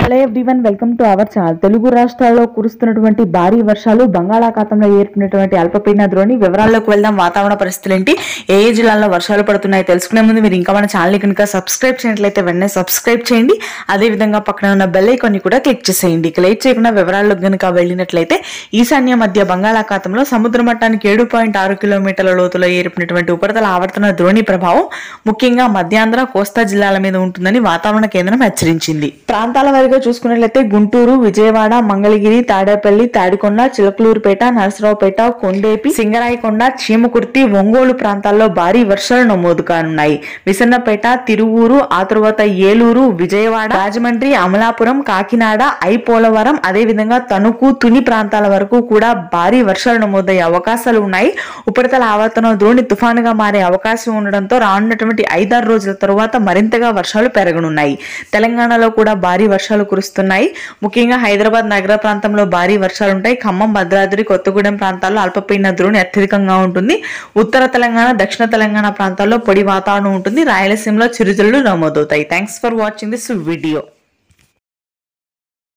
hello everyone welcome to our channel Telugu రాష్ట్రాల్లో కురుస్తున్నటువంటి భారీ వర్షాలు బంగాళాఖాతంలో ఏర్పడినటువంటి అల్పపీడన ద్రోణి వివరాల్లోకి వెళ్దాం వాతావరణ పరిస్థితులు ఏంటి ఏ ఏ జిల్లాల్లో వర్షాలు పడుతున్నాయి తెలుసుకునే ముందు మీరు ఇంకా మన ఛానల్ కనుక సబ్స్క్రైబ్ చేయనట్లయితే వెంటనే సబ్స్క్రైబ్ చేయండి అదే విధంగా పక్కన ఉన్న బెల్ ఐకాన్ ని కూడా క్లిక్ చేసేయండి ఇక లేట్ చేయకుండా వివరాల్లోకి కనుక వెళ్ళినట్లయితే ఈశాన్య మధ్య బంగాళాఖాతంలో సముద్ర మట్టానికి ఏడు పాయింట్ ఆరు కిలోమీటర్ల లోతులో ఏర్పడినటువంటి ఉపరితల ఆవర్తన ద్రోణి ప్రభావం ముఖ్యంగా మధ్యాంధ్ర కోస్తా జిల్లాల మీద ఉంటుందని వాతావరణ కేంద్రం హెచ్చరించింది ప్రాంతాల వారీగా చూసుకున్నట్లయితే గుంటూరు విజయవాడ మంగళగిరి తాడేపల్లి తాడికొండ చిలకలూరుపేట నరసరావుపేట కొండేపి సింగరాయకొండ చీమకుర్తి ఒంగోలు ప్రాంతాల్లో భారీ వర్షాలు నమోదు కానున్నాయి విసన్నపేట తిరువూరు ఆ తరువాత ఏలూరు విజయవాడ రాజమండ్రి అమలాపురం కాకినాడ ఐ పోలవరం అదేవిధంగా తణుకు తుని ప్రాంతాల వరకు కూడా భారీ వర్షాలు నమోదయ్యే అవకాశాలు ఉన్నాయి ఉపరితల ఆవర్తనం ద్రోణి తుఫానుగా మారే అవకాశం ఉండడంతో రానున్నటువంటి ఐదారు రోజుల తరువాత మరింతగా వర్షాలు పెరగనున్నాయి తెలంగాణలో కూడా భారీ వర్షాలు కురుస్తున్నాయి ముఖ్యంగా హైదరాబాద్ నగర ప్రాంతంలో భారీ వర్షాలు ఉంటాయి ఖమ్మం భద్రాద్రి కొత్తగూడెం ప్రాంతాల్లో అల్పపీడన ద్రోణి అత్యధికంగా ఉంటుంది ఉత్తర తెలంగాణ దక్షిణ తెలంగాణ ప్రాంతాల్లో పొడి వాతావరణం ఉంటుంది రాయలసీమలో చిరుజల్లు నమోదవుతాయి thanks for watching this video